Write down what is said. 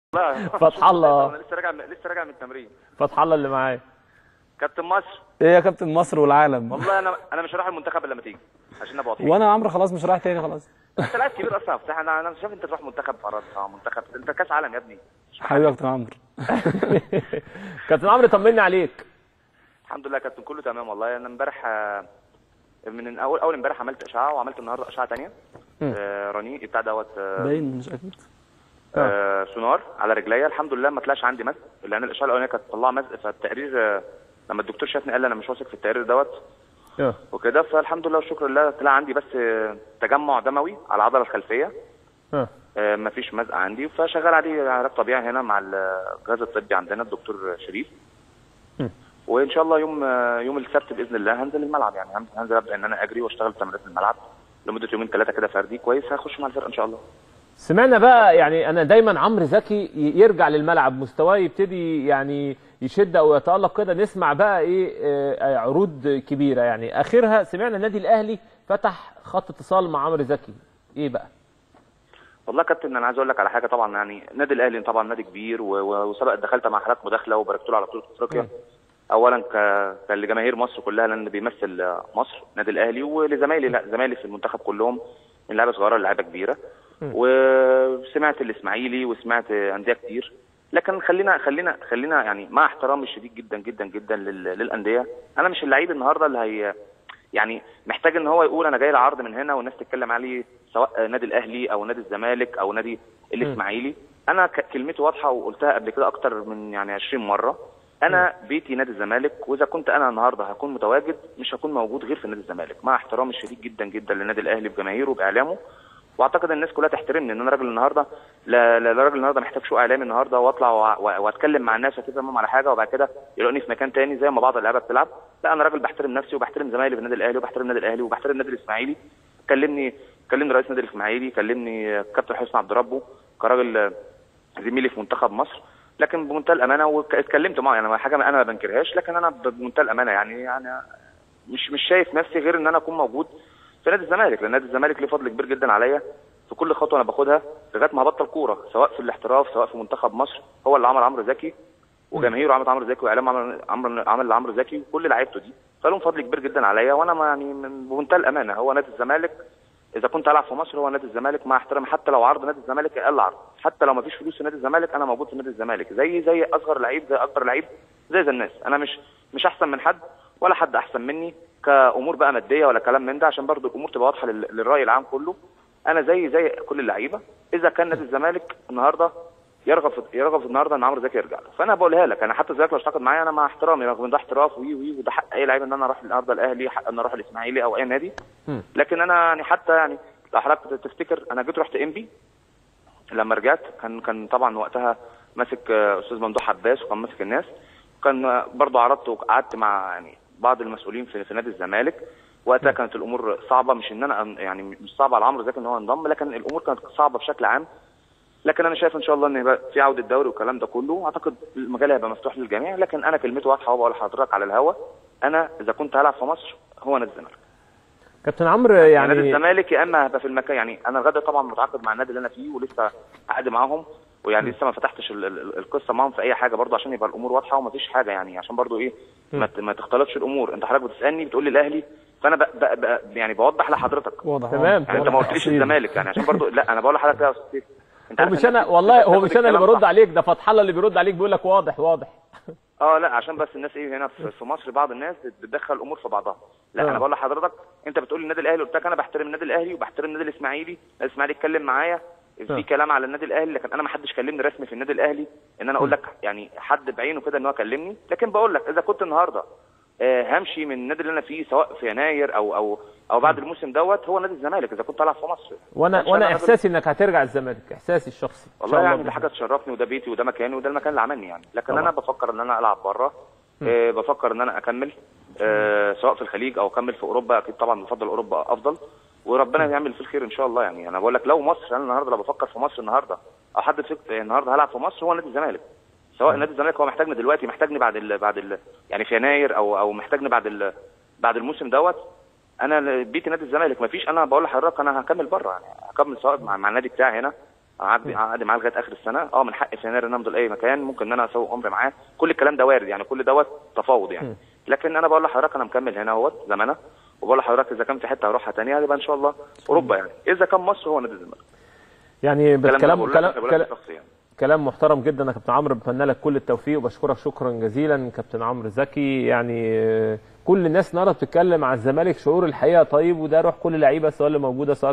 لا فتح الله. انا لسه راجع لسه راجع من التمرين فتح الله اللي معايا كابتن مصر ايه يا كابتن مصر والعالم والله انا انا مش هروح المنتخب الا لما تيجي عشان ابقى واضح وانا يا عمرو خلاص مش رايح تاني خلاص انت لاعب كبير اصلا يا فتحي انا انا مش شايف انت تروح منتخب فرنسا منتخب انت كاس عالم يا ابني حبيبي يا كابتن عمرو كابتن عمرو طمني عليك الحمد لله يا كابتن كله تمام والله انا امبارح آه، من اول اول امبارح عملت اشعه وعملت النهارده اشعه ثانيه رني بتاع دوت آه، باين مش اكيد آه، سونار على رجليا الحمد لله ما طلعش عندي مزق لان الاشعه الاولانيه كانت مطلعه مزق فالتقرير آه، لما الدكتور شافني قال لي انا مش واثق في التقرير دوت اه وكده فالحمد لله والشكر لله طلع عندي بس آه، تجمع دموي على العضله الخلفيه اه آه، مفيش مزق عندي فشغال عليه علاج طبيعي هنا مع الجهاز الطبي عندنا الدكتور شريف م. وان شاء الله يوم آه، يوم السبت باذن الله هنزل الملعب يعني هنزل- هنزل ابدا ان انا اجري واشتغل تمرينات الملعب لمده يومين ثلاثه كده فردي كويس هخش مع الفرقه ان شاء الله سمعنا بقى يعني انا دايما عمرو زكي ي- يرجع للملعب مستواه يبتدي يعني يشد او يتالق كده نسمع بقى ايه آه، عروض كبيره يعني اخرها سمعنا النادي الاهلي فتح خط اتصال مع عمرو زكي ايه بقى والله يا كابتن انا عايز اقول لك على حاجه طبعا يعني النادي الاهلي طبعا نادي كبير و- و- وسبق دخلت مع حضرتك مداخله وباركت له على بطوله افريقيا اولا ك... كان لجماهير مصر كلها لان بيمثل آه، مصر النادي الاهلي ولزمايلي لا زمايلي في المنتخب كلهم من لعيبه صغيره لعيبه كبيره وسمعت الاسماعيلي وسمعت انديه كتير لكن خلينا خلينا خلينا يعني مع احترامي الشديد جدا جدا جدا لل... للانديه انا مش اللعيب النهارده اللي هي يعني محتاج ان هو يقول انا جاي لي عرض من هنا والناس تتكلم عليه سواء نادي الاهلي او نادي الزمالك او نادي الاسماعيلي انا ك- كلمتي واضحه وقلتها قبل كده اكتر من يعني 20 مره انا بيتي نادي الزمالك واذا كنت انا النهارده هكون متواجد مش هكون موجود غير في نادي الزمالك مع احترامي الشديد جدا جدا للنادي الاهلي بجماهيره باعلامه واعتقد الناس كلها تحترمني ان انا راجل النهارده لا لا لا راجل النهارده محتاج شو اعلامي النهارده واطلع وأ- وأ- واتكلم مع الناس واتفق معاهم على حاجه وبعد كده يلاقوني في مكان تاني زي ما بعض اللعيبه بتلعب لا انا راجل بحترم نفسي وبحترم زمايلي في النادي الاهلي وبحترم النادي الاهلي وبحترم النادي الاسماعيلي كلمني كلمني رئيس النادي الاسماعيلي كلمني كابتن حسن عبد ربه كراجل زميلي في منتخب مصر لكن بمنتهى الامانه واتكلمت معاه يعني حاجه انا ما بنكرهاش لكن انا بمنتهى الامانه يعني يعني مش مش شايف نفسي غير ان انا اكون موجود في نادي الزمالك لان نادي الزمالك ليه فضل كبير جدا عليا في كل خطوه انا باخدها لغايه ما هبطل كوره سواء في الاحتراف سواء في منتخب مصر هو اللي عمل عمرو زكي وجماهيره عملت عمرو زكي واعلام عمل عمرو عمل عمرو زكي وكل لعيبته دي فلهم فضل كبير جدا عليا وانا ما يعني من بمنتهى الامانه هو نادي الزمالك اذا كنت العب في مصر هو نادي الزمالك مع احترامي حتى لو عرض نادي الزمالك اقل عرض حتى لو ما فيش فلوس في نادي الزمالك انا موجود في نادي الزمالك زي زي اصغر لعيب زي اكبر لعيب زي زي الناس انا مش مش احسن من حد ولا حد احسن مني كامور بقى ماديه ولا كلام من ده عشان برضو الامور تبقى واضحه لل- للراي العام كله انا زي زي كل اللعيبه اذا كان نادي الزمالك النهارده يرغب في يرغب النهارده ان عمرو زكي يرجع له فانا بقولها لك انا حتى الزمالك لو اشتغل معايا انا مع احترامي رغم ان ده احتراف وي وي وده حق اي لعيب ان انا اروح النهارده الاهلي حق ان اروح الاسماعيلي او اي نادي مم. لكن انا يعني حتى يعني لو حضرتك تفتكر انا جيت رحت انبي لما رجعت كان كان طبعا وقتها ماسك آه، استاذ ممدوح عباس وكان ماسك الناس كان آه، برضه عرضت وقعدت مع يعني بعض المسؤولين في, في نادي الزمالك وقتها كانت الامور صعبه مش ان انا أن- يعني مش صعبه على عمرو زكي ان هو ينضم لكن الامور كانت صعبه بشكل عام لكن انا شايف ان شاء الله ان يبقى في عوده دوري والكلام ده كله اعتقد المجال هيبقى مفتوح للجميع لكن انا كلمتي واضحه وبقول لحضرتك على الهوا انا اذا كنت هلعب في مصر هو نادي الزمالك كابتن عمرو يعني نادي يعني الزمالك يا اما هبقى في المكان يعني انا لغايه طبعا متعاقد مع النادي اللي انا فيه ولسه قاعد معاهم ويعني لسه ما فتحتش ال- ال- القصه معاهم في اي حاجه برضو عشان يبقى الامور واضحه ومفيش حاجه يعني عشان برضو ايه ما, ت- ما تختلطش الامور انت حضرتك بتسالني بتقول لي الاهلي فانا ب... ب... ب... يعني بوضح لحضرتك واضح تمام. يعني انت ما قلتليش أصيل. الزمالك يعني عشان برضو لا انا بقول لحضرتك يا استاذ سيف، انت هو عارف مش الناس انا والله هو بتاخد مش انا اللي الكلام برد صح. عليك ده فتح الله اللي بيرد عليك بيقول لك واضح واضح اه لا عشان بس الناس ايه هنا في في مصر بعض الناس بتدخل الامور في بعضها لا آه. انا بقول لحضرتك انت بتقول النادي الاهلي قلت لك انا بحترم النادي الاهلي وبحترم النادي الاسماعيلي النادي الاسماعيلي اتكلم معايا آه. في كلام على النادي الاهلي لكن انا ما حدش كلمني رسمي في النادي الاهلي ان انا اقول لك يعني حد بعينه كده ان هو كلمني لكن بقول لك اذا كنت النهارده آه، همشي من النادي اللي انا فيه سواء في يناير او او او بعد الموسم دوت هو نادي الزمالك اذا كنت هلعب في مصر وانا عشان وانا أنا احساسي انك هترجع الزمالك احساسي الشخصي إن والله شاء الله يعني دي حاجه تشرفني وده بيتي وده مكاني وده المكان اللي عملني يعني لكن طبعا. انا بفكر ان انا العب بره آه بفكر ان انا اكمل آه سواء في الخليج او اكمل في اوروبا اكيد طبعا بفضل اوروبا افضل وربنا يعمل في الخير ان شاء الله يعني انا بقول لك لو مصر انا النهارده لو بفكر في مصر النهارده او حد فكر النهارده هلعب في مصر هو نادي الزمالك سواء نادي الزمالك هو محتاجني دلوقتي محتاجني بعد ال بعد ال يعني في يناير او او محتاجني بعد ال بعد الموسم دوت انا بيتي نادي الزمالك مفيش انا بقول لحضرتك انا هكمل بره يعني هكمل سواء مع, مع النادي بتاعي هنا عقدي عقدي معاه لغايه اخر السنه اه من حقي في يناير ان امضي لاي مكان ممكن ان انا اسوي امر معاه كل الكلام ده وارد يعني كل دوت تفاوض يعني لكن انا بقول لحضرتك انا مكمل هنا اهوت زي ما انا وبقول لحضرتك اذا كان في حته هروحها تانية يبقى ان شاء الله اوروبا يعني اذا كان مصر هو نادي الزمالك يعني الكلام ده بالكلام بقول لك كلام خبرات كلام, شخصية يعني. كلام محترم جدا يا كابتن عمرو بتمنى لك كل التوفيق وبشكرك شكرا جزيلا كابتن عمرو زكي يعني آه، كل الناس النهارده بتتكلم على الزمالك شعور الحقيقه طيب وده روح كل اللعيبه سواء اللي موجوده سواء